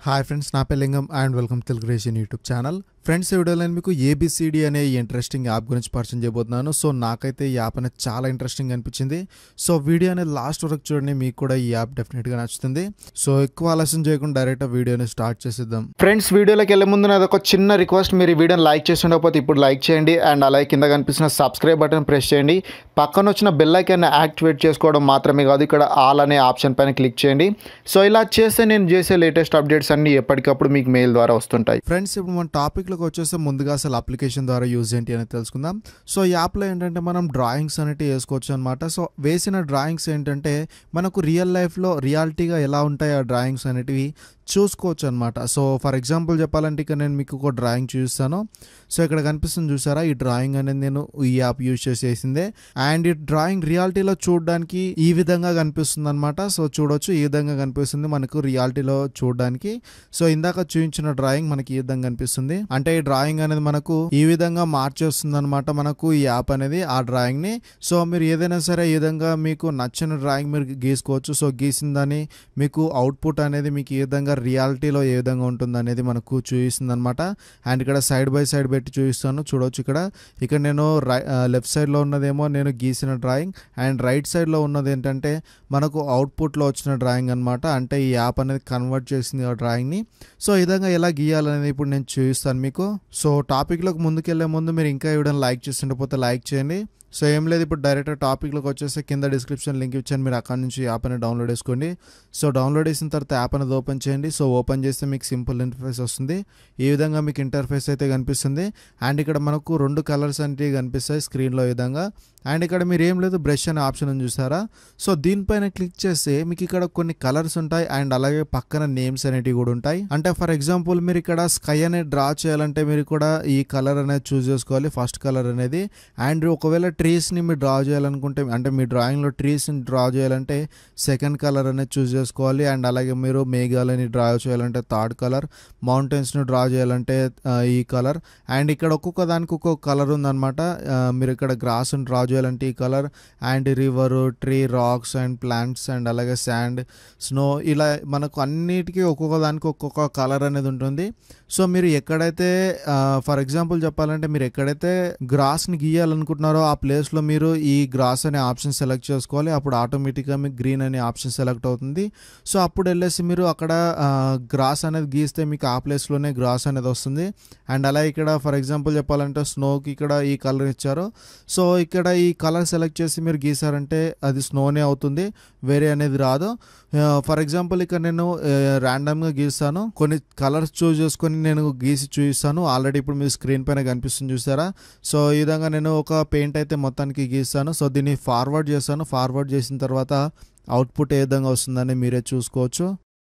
hi friends నా పెళ్ళింగం and welcome Telugu ration YouTube channel friends ఈ వీడియోలో నేను మీకు ఏబిసిడి అనే ఇంట్రెస్టింగ్ యాప్ గురించి పరిచయం చేయబోతున్నాను సో నాకైతే ఈ యాప్ అనేది చాలా ఇంట్రెస్టింగ్ అనిపించింది సో వీడియో అనేది లాస్ట్ వరకు చూడండి మీకు కూడా ఈ యాప్ డెఫినెట్గా నచ్చుతుంది సో ఎక్కువ ఆలస్యం చేయకుండా డైరెక్ట్ వీడియోని స్టార్ట్ చేసేద్దాం ఫ్రెండ్స్ వీడియోలోకి వెళ్ళే ముందు నాది ఒక చిన్న రిక్వెస్ట్ మీరు ఈ వీడియోని లైక్ చేసి ఉండకపోతే ఇప్పుడు లైక్ చేయండి అండ్ అలాగే కింద కనిపిస్తున్న సబ్స్క్రైబ్ బటన్ ప్రెస్ చేయండి పక్కన వచ్చిన బెల్ ఐకాన్ యాక్టివేట్ చేసుకోవడం మాత్రమే కాదు ఇక్కడ ఆల్ అనే ఆప్షన్ పైన క్లిక్ చేయండి సో ఇలా చేస్తే నేను చేసే లేటెస్ట్ అప్డేట్స్ అన్ని ఎప్పటికప్పుడు మీకు మెయిల్ ద్వారా వస్తుంటాయి ఫ్రెండ్స్ ఇప్పుడు మన టాపిక్లోకి వచ్చేస్తే ముందుగా అసలు అప్లికేషన్ ద్వారా యూజ్ ఏంటి అనేది తెలుసుకుందాం సో ఈ యాప్లో ఏంటంటే మనం డ్రాయింగ్స్ అనేవి వేసుకోవచ్చు అనమాట సో వేసిన డ్రాయింగ్స్ ఏంటంటే మనకు రియల్ లైఫ్లో రియాలిటీగా ఎలా ఉంటాయి ఆ డ్రాయింగ్స్ అనేటివి చూసుకోవచ్చు అనమాట సో ఫర్ ఎగ్జాంపుల్ చెప్పాలంటే ఇక్కడ నేను మీకు ఒక డ్రాయింగ్ చూపిస్తాను సో ఇక్కడ కనిపిస్తుంది చూసారా ఈ డ్రాయింగ్ అనేది నేను ఈ యాప్ యూజ్ చేసి వేసిందే అండ్ ఈ డ్రాయింగ్ రియాలిటీలో చూడడానికి ఈ విధంగా కనిపిస్తుంది అనమాట సో చూడొచ్చు ఈ విధంగా కనిపిస్తుంది మనకు రియాలిటీలో చూడడానికి సో ఇందాక చూపించిన డ్రాయింగ్ మనకి ఈ విధంగా కనిపిస్తుంది అంటే ఈ డ్రాయింగ్ అనేది మనకు ఈ విధంగా మార్చేస్తుంది అనమాట మనకు ఈ యాప్ అనేది ఆ డ్రాయింగ్ ని సో మీరు ఏదైనా సరే ఈ విధంగా మీకు నచ్చిన డ్రాయింగ్ మీరు గీసుకోవచ్చు సో గీసిన దాన్ని మీకు అవుట్పుట్ అనేది మీకు ఈ విధంగా రియాలిటీలో ఏ విధంగా ఉంటుంది అనేది మనకు చూపిస్తుంది అనమాట అండ్ ఇక్కడ సైడ్ బై సైడ్ పెట్టి చూపిస్తాను చూడవచ్చు ఇక్కడ ఇక్కడ నేను రై లెఫ్ట్ సైడ్లో ఉన్నదేమో నేను గీసిన డ్రాయింగ్ అండ్ రైట్ సైడ్లో ఉన్నది ఏంటంటే మనకు అవుట్పుట్లో వచ్చిన డ్రాయింగ్ అనమాట అంటే ఈ యాప్ అనేది కన్వర్ట్ చేసింది ఆ డ్రాయింగ్ని సో ఈ విధంగా ఎలా గీయాలనేది ఇప్పుడు నేను చూపిస్తాను మీకు సో టాపిక్లోకి ముందుకెళ్లే ముందు మీరు ఇంకా ఇవ్వడం లైక్ చేస్తుండకపోతే లైక్ చేయండి సో ఏం లేదు ఇప్పుడు డైరెక్ట్ టాపిక్లోకి వచ్చేస్తే కింద డిస్క్రిప్షన్ లింక్ ఇచ్చాను మీరు అక్కడ నుంచి యాప్ అనేది డౌన్లోడ్ చేసుకోండి సో డౌన్లోడ్ చేసిన తర్వాత యాప్ అనేది ఓపెన్ చేయండి సో ఓపెన్ చేస్తే మీకు సింపుల్ ఇంటర్ఫేస్ వస్తుంది ఈ విధంగా మీకు ఇంటర్ఫేస్ అయితే కనిపిస్తుంది అండ్ ఇక్కడ మనకు రెండు కలర్స్ అనేవి కనిపిస్తాయి స్క్రీన్లో ఈ విధంగా అండ్ ఇక్కడ మీరు ఏం లేదు బ్రష్ అనే ఆప్షన్ ఉంది చూసారా సో దీనిపైన క్లిక్ చేస్తే మీకు ఇక్కడ కొన్ని కలర్స్ ఉంటాయి అండ్ అలాగే పక్కన నేమ్స్ అనేటివి కూడా ఉంటాయి అంటే ఫర్ ఎగ్జాంపుల్ మీరు ఇక్కడ స్కై అనేది డ్రా చేయాలంటే మీరు కూడా ఈ కలర్ అనేది చూస్ చేసుకోవాలి ఫస్ట్ కలర్ అనేది అండ్ ఒకవేళ ట్రీస్ని మీరు డ్రా చేయాలనుకుంటే అంటే మీ డ్రాయింగ్లో ట్రీస్ని డ్రా చేయాలంటే సెకండ్ కలర్ అనేది చూస్ చేసుకోవాలి అండ్ అలాగే మీరు మేఘాలని డ్రా చేయాలంటే థర్డ్ కలర్ మౌంటైన్స్ని డ్రా చేయాలంటే ఆ, ఈ కలర్ అండ్ ఇక్కడ ఒక్కొక్క దానికి ఒక్కొక్క కలర్ ఉందన్నమాట ఆ, మీరు ఇక్కడ గ్రాస్ని డ్రా చేయాలంటే ఈ colour and river tree rocks and plants and అలాగే శాండ్ స్నో ఇలా మనకు అన్నిటికీ ఒక్కొక్క దానికి ఒక్కొక్క కలర్ అనేది ఉంటుంది సో మీరు ఎక్కడైతే ఫర్ ఎగ్జాంపుల్ చెప్పాలంటే మీరు ఎక్కడైతే గ్రాస్ని గీయాలనుకుంటున్నారో ఆ ప్లేస్లో మీరు ఈ గ్రాస్ అనే ఆప్షన్ సెలెక్ట్ చేసుకోవాలి అప్పుడు ఆటోమేటిక్గా మీకు గ్రీన్ అనే ఆప్షన్ సెలెక్ట్ అవుతుంది సో అప్పుడు వెళ్ళేసి మీరు అక్కడ గ్రాస్ అనేది గీస్తే మీకు ఆ ప్లేస్లోనే గ్రాస్ అనేది వస్తుంది అండ్ అలా ఇక్కడ ఫర్ ఎగ్జాంపుల్ చెప్పాలంటే స్నోకి ఇక్కడ ఈ కలర్ ఇచ్చారు సో ఇక్కడ ఈ కలర్ సెలెక్ట్ చేసి మీరు గీసారంటే అది స్నోనే అవుతుంది వేరే అనేది రాదు ఫర్ ఎగ్జాంపుల్ ఇక్కడ నేను ర్యాండమ్గా గీస్తాను కొన్ని కలర్స్ చూస్ చేసుకొని నేను గీసి చూపిస్తాను ఆల్రెడీ ఇప్పుడు మీ స్క్రీన్ పైన కనిపిస్తుంది చూసారా సో ఈ విధంగా నేను ఒక పెయింట్ అయితే మొత్తానికి గీస్తాను సో దీన్ని ఫార్వర్డ్ చేస్తాను ఫార్వర్డ్ చేసిన తర్వాత అవుట్పుట్ ఏ విధంగా వస్తుందని మీరే చూసుకోవచ్చు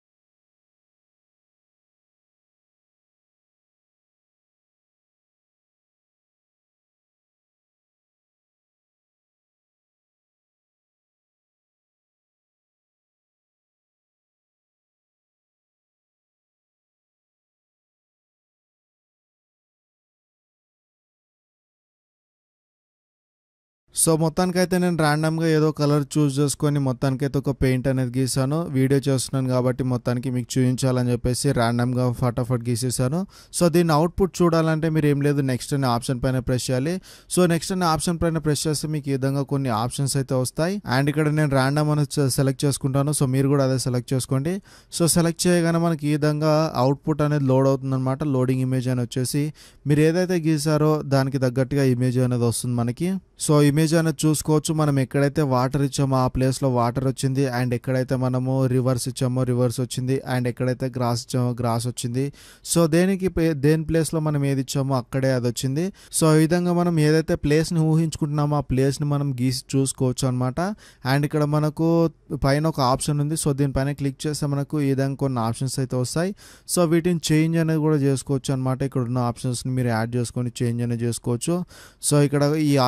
సో మొత్తానికైతే నేను ర్యాండమ్గా ఏదో కలర్ చూస్ చేసుకొని మొత్తానికైతే ఒక పెయింట్ అనేది గీసాను వీడియో చేస్తున్నాను కాబట్టి మొత్తానికి మీకు చూపించాలని చెప్పేసి ర్యాండమ్గా ఫటాఫట్ గీసేసాను సో దీని అవుట్పుట్ చూడాలంటే మీరు ఏం లేదు నెక్స్ట్ అనే ఆప్షన్ పైన ప్రెస్ చేయాలి సో నెక్స్ట్ అనే ఆప్షన్ పైన ప్రెస్ చేస్తే మీకు ఈ విధంగా కొన్ని ఆప్షన్స్ అయితే వస్తాయి అండ్ ఇక్కడ నేను ర్యాండమ్ అని సెలెక్ట్ చేసుకుంటాను సో మీరు కూడా అదే సెలెక్ట్ చేసుకోండి సో సెలెక్ట్ చేయగానే మనకి ఈ విధంగా అవుట్పుట్ అనేది లోడ్ అవుతుంది అనమాట లోడింగ్ ఇమేజ్ అని వచ్చేసి మీరు ఏదైతే గీసారో దానికి తగ్గట్టుగా ఇమేజ్ అనేది వస్తుంది మనకి సో ఇమేజ్ అనేది చూసుకోవచ్చు మనం ఎక్కడైతే వాటర్ ఇచ్చామో ఆ ప్లేస్లో వాటర్ వచ్చింది అండ్ ఎక్కడైతే మనము రివర్స్ ఇచ్చామో రివర్స్ వచ్చింది అండ్ ఎక్కడైతే గ్రాస్ ఇచ్చామో గ్రాస్ వచ్చింది సో దేనికి పే- దేని ప్లేస్లో మనం ఏది ఇచ్చామో అక్కడే అది వచ్చింది సో ఈ విధంగా మనం ఏదైతే ప్లేస్ని ఊహించుకుంటున్నామో ఆ ప్లేస్ని మనం గీసి చూసుకోవచ్చు అనమాట అండ్ ఇక్కడ మనకు పైన ఒక ఆప్షన్ ఉంది సో దీనిపైన క్లిక్ చేస్తే మనకు ఈ విధంగా కొన్ని ఆప్షన్స్ అయితే వస్తాయి సో వీటిని చేంజ్ అనేది కూడా చేసుకోవచ్చు అనమాట ఇక్కడ ఉన్న ఆప్షన్స్ని మీరు యాడ్ చేసుకొని చేంజ్ అనేది చేసుకోవచ్చు సో ఇక్కడ ఈ ఆప్షన్స్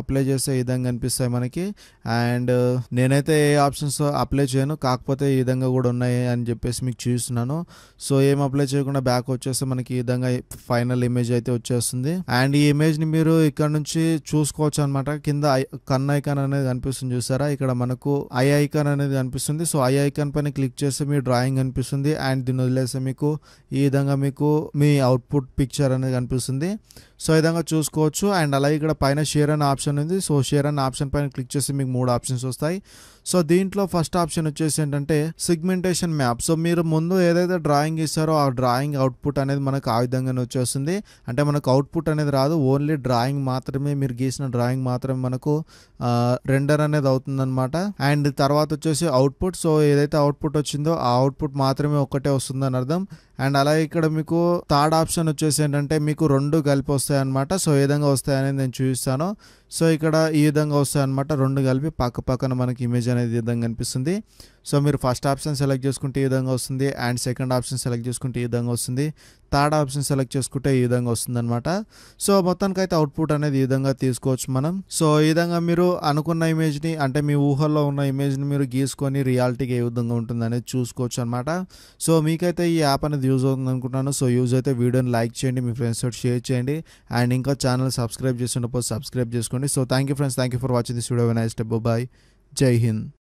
అప్లై చేస్తే ఈ విధంగా కనిపిస్తాయి మనకి అండ్ నేనైతే ఏ ఆప్షన్స్ అప్లై చేయను కాకపోతే ఈ విధంగా కూడా ఉన్నాయి అని చెప్పేసి మీకు చూస్తున్నాను సో ఏం అప్లై చేయకుండా బ్యాక్ వచ్చేస్తే మనకి ఈ విధంగా ఫైనల్ ఇమేజ్ అయితే వచ్చేస్తుంది అండ్ ఈ ఇమేజ్ ని మీరు ఇక్కడ నుంచి చూసుకోవచ్చు అనమాట కింద ఐ- కన్ ఐకాన్ అనేది కనిపిస్తుంది చూసారా ఇక్కడ మనకు ఐ ఐకాన్ అనేది కనిపిస్తుంది సో ఐ ఐకాన్ పైన క్లిక్ చేస్తే మీ డ్రాయింగ్ కనిపిస్తుంది అండ్ దీన్ని వదిలేస్తే మీకు ఈ విధంగా మీకు మీ అవుట్పుట్ పిక్చర్ అనేది కనిపిస్తుంది సో ఈ విధంగా చూసుకోవచ్చు అండ్ అలాగే ఇక్కడ పైన షేర్ అనే ఆప్షన్ ఉంది సో షేర్ అనే ఆప్షన్ పైన క్లిక్ చేస్తే మీకు మూడు ఆప్షన్స్ వస్తాయి సో దీంట్లో ఫస్ట్ ఆప్షన్ వచ్చేసి ఏంటంటే సిగ్మెంటేషన్ మ్యాప్ సో మీరు ముందు ఏదైతే డ్రాయింగ్ ఇస్తారో ఆ డ్రాయింగ్ అవుట్పుట్ అనేది మనకు ఆ విధంగానే వచ్చేస్తుంది అంటే మనకు అవుట్పుట్ అనేది రాదు ఓన్లీ డ్రాయింగ్ మాత్రమే మీరు గీసిన డ్రాయింగ్ మాత్రమే మనకు రెండర్ అనేది అవుతుందన్నమాట అండ్ తర్వాత వచ్చేసి అవుట్పుట్ సో ఏదైతే అవుట్పుట్ వచ్చిందో ఆ అవుట్పుట్ మాత్రమే ఒక్కటే వస్తుందని అర్థం అండ్ అలాగే ఇక్కడ మీకు థర్డ్ ఆప్షన్ వచ్చేసి ఏంటంటే మీకు రెండు కలిపి వస్తాయి అనమాట సో ఏ విధంగా వస్తాయి అనేది నేను చూపిస్తాను సో ఇక్కడ ఈ విధంగా వస్తాయి అనమాట రెండు కలిపి పక్క పక్కన మనకి ఇమేజ్ అనేది ఈ విధంగా కనిపిస్తుంది సో మీరు ఫస్ట్ ఆప్షన్ సెలెక్ట్ చేసుకుంటే ఈ విధంగా వస్తుంది అండ్ సెకండ్ ఆప్షన్ సెలెక్ట్ చేసుకుంటే ఈ విధంగా వస్తుంది థర్డ్ ఆప్షన్ సెలెక్ట్ చేసుకుంటే ఈ విధంగా వస్తుంది అనమాట సో మొత్తానికి అయితే అవుట్పుట్ అనేది ఈ విధంగా తీసుకోవచ్చు మనం సో ఈ విధంగా మీరు అనుకున్న ఇమేజ్ని అంటే మీ ఊహల్లో ఉన్న ఇమేజ్ని మీరు గీసుకొని రియాలిటీకి ఏ విధంగా ఉంటుంది అనేది చూసుకోవచ్చు అనమాట సో మీకైతే ఈ యాప్ అనేది యూజ్ అవుతుంది అనుకుంటున్నాను సో యూజ్ అయితే వీడియోని లైక్ చేయండి మీ ఫ్రెండ్స్ తోటి షేర్ చేయండి అండ్ ఇంకా ఛానల్ సబ్స్క్రైబ్ చేసినప్పుడు సబ్స్క్రైబ్ చేసుకోండి so thank you friends thank you for watching this video nice step bye జై హింద్